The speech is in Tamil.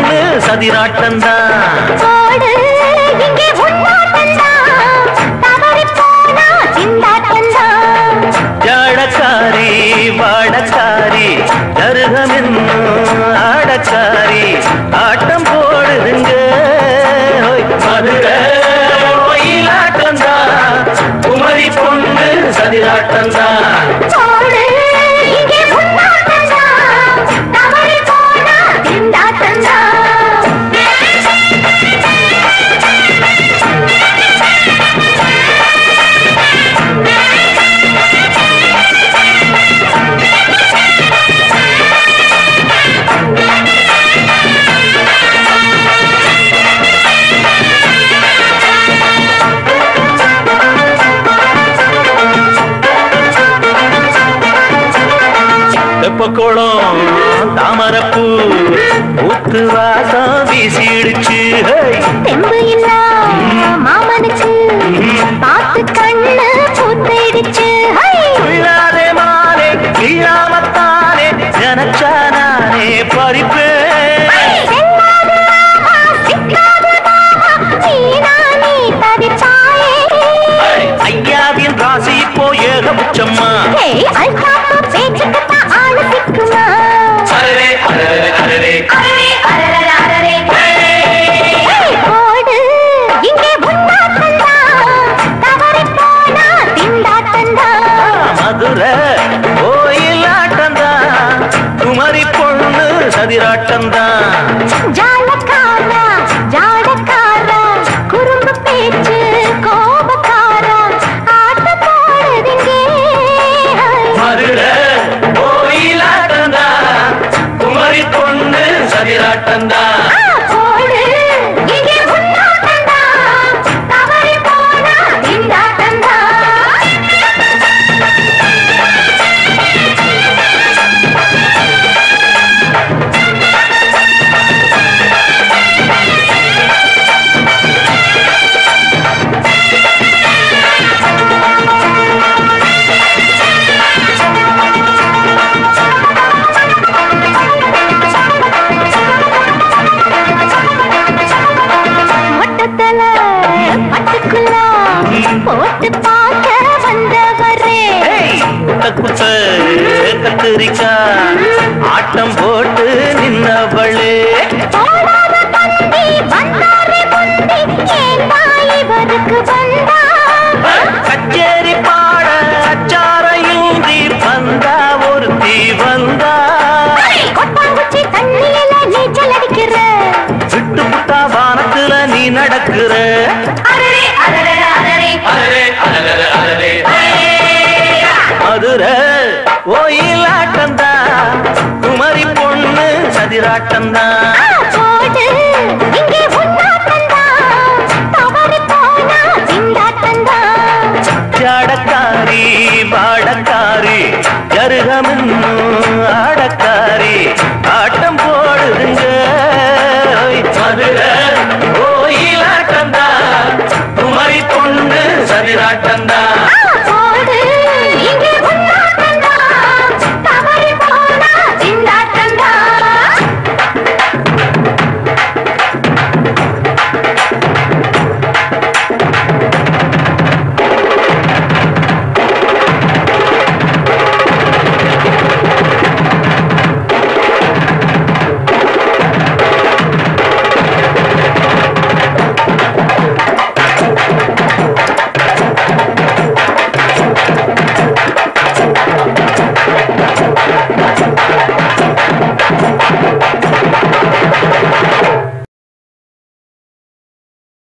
பொண்ணு சதிராட்டந்தான் போடு இங்கே உன்னாட்டந்தான் தவறி போனா திண்டாட்டந்தான் ஜாடக்காரி வாடக்காரி தருகம் என்னும் ஆடக்காரி ஆட்டம் போடுதுங்க ஓய், மதுரை ஒயிலாட்டந்தான் குமரி பொண்ணு சதிராட்டந்தான் போடு இங்கே உன்னாட்டந்தான் தவறி போனா திண்டாட்டந்தான் வெப்பக்குளம் தாமரப்பூ ஊத்து வாசம் வீசிடுச்சு ஹே! தெம்பு இல்லா மாமனுக்கு பார்த்து கண்ணு பூத்திடுச்சு ஹை! உள்ளாதே மாலே இல்லாமத்தானே நினைச்சா நானே பறிப்பேன் செல்லாது மாமா, சிக்காது மாமா, நீனா நீ தவிப்பாயே. ஐயாவின் ராசி இப்போ ஏகபட்சம்மா ஏய், அல்தாப்பு பேச்சுக்குத்தான் ஆளு சிக்குமா? அரரே அரரே அரரே அரரே, அரரர, அரரே. ஏய், போடு, இங்கே உன்னாட்டந்தான். தவறிப் போனா திண்டாட்டந்தான். மதுரை கோயிலாட்டந்தான் குமரி பொண்ணு சதிராட்டந்தான் ஜாலக்காரா, ஜாடக்காரா, குறும்பு பேச்சு, கோபக்காரா, ஆட்டம் போடுதிங்கே. மதுரை கோயிலாட்டந்தான் குமரி பொண்ணு சதிராட்டந்தான் ஆ, போடு, இங்கே உன்னாட்டந்தான். தவறிப் போனா திண்டாட்டந்தான். மொட்டத்தல பட்டுக்குள்ள போட்டு பார்க்க வந்தவரே குட்ட குட்ட கத்திரிக்கா ஆட்டம் போட்டு நின்னவளே போடாத தந்தி வந்தாரே முந்தி ஏண்டா இவருக்கு வந்தா கச்சேரி பாட அச்சாரையூந்தி வந்தா ஒருத்தி வந்தா கொட்டாங்குச்சி தண்ணியில நீச்சல் அடிக்கிற விட்டு புட்டா வானத்துல நீ நடக்கிற அரரே அரரே அரரே மதுரை கோயிலாட்டந்தா குமரி பொண்ணு சதிராட்டந்தா